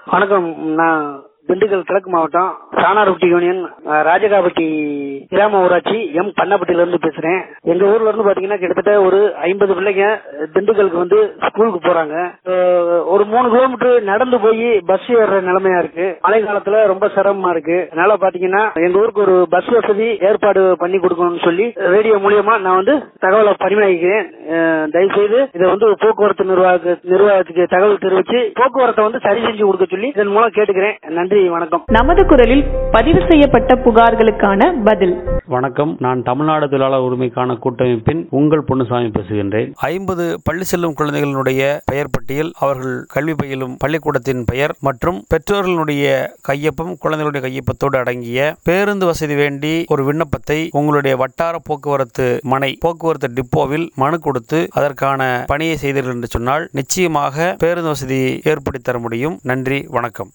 வணக்கம் நான் திண்டுக்கல் கிழக்கு மாவட்டம் சானார்பட்டி யூனியன் அஹ், ராஜகாபட்டி கிராம ஊராட்சி எம் பண்ணப்பட்டியில இருந்து பேசுறேன் எங்க ஊர்ல இருந்து பாத்தீங்கன்னா கிட்டத்தட்ட ஒரு ஐம்பது பிள்ளைங்க திண்டுக்கலுக்கு வந்து ஸ்கூலுக்கு போறாங்க அஹ், ஒரு மூணு கிலோமீட்டர் நடந்து போய் பஸ் ஏறுற நிலைமையா இருக்கு மழை காலத்துல ரொம்ப சிரமமா இருக்கு அதனால பாத்தீங்கன்னா எங்க ஊருக்கு ஒரு பஸ் வசதி ஏற்பாடு பண்ணி கொடுக்கணும்னு சொல்லி ரேடியோ மூலியமா நான் வந்து தகவலை பரிமாறிக்கிறேன் அஹ், தயவு செய்து இதை வந்து போக்குவரத்து நிர்வாக நிர்வாகத்துக்கு தகவல் தெரிவிச்சு போக்குவரத்தை வந்து சரி செஞ்சு கொடுக்க சொல்லி இதன் மூலம் கேட்டுக்கிறேன் நன்றி வணக்கம் நமது குரலில் பதிவு செய்யப்பட்ட புகார்களுக்கான பதில் வணக்கம் நான் தமிழ்நாடு தொழிலாளர் உரிமைக்கான கூட்டமைப்பின் உங்கள் பொன்னுசாமி பேசுகின்றேன் ஐம்பது பள்ளி செல்லும் குழந்தைகளினுடைய பெயர் பட்டியல் அவர்கள் கல்வி பயிலும் பள்ளிக்கூடத்தின் பெயர் மற்றும் பெற்றோர்களுடைய கையொப்பம் குழந்தைகளுடைய கையொப்பத்தோடு அடங்கிய பேருந்து வசதி வேண்டி ஒரு விண்ணப்பத்தை உங்களுடைய வட்டார போக்குவரத்து மனை போக்குவரத்து டிப்போவில் மனு கொடுத்து அதற்கான பணியை செய்தீர்கள் என்று சொன்னால் நிச்சயமாக பேருந்து வசதி ஏற்படுத்தி தர முடியும் நன்றி வணக்கம்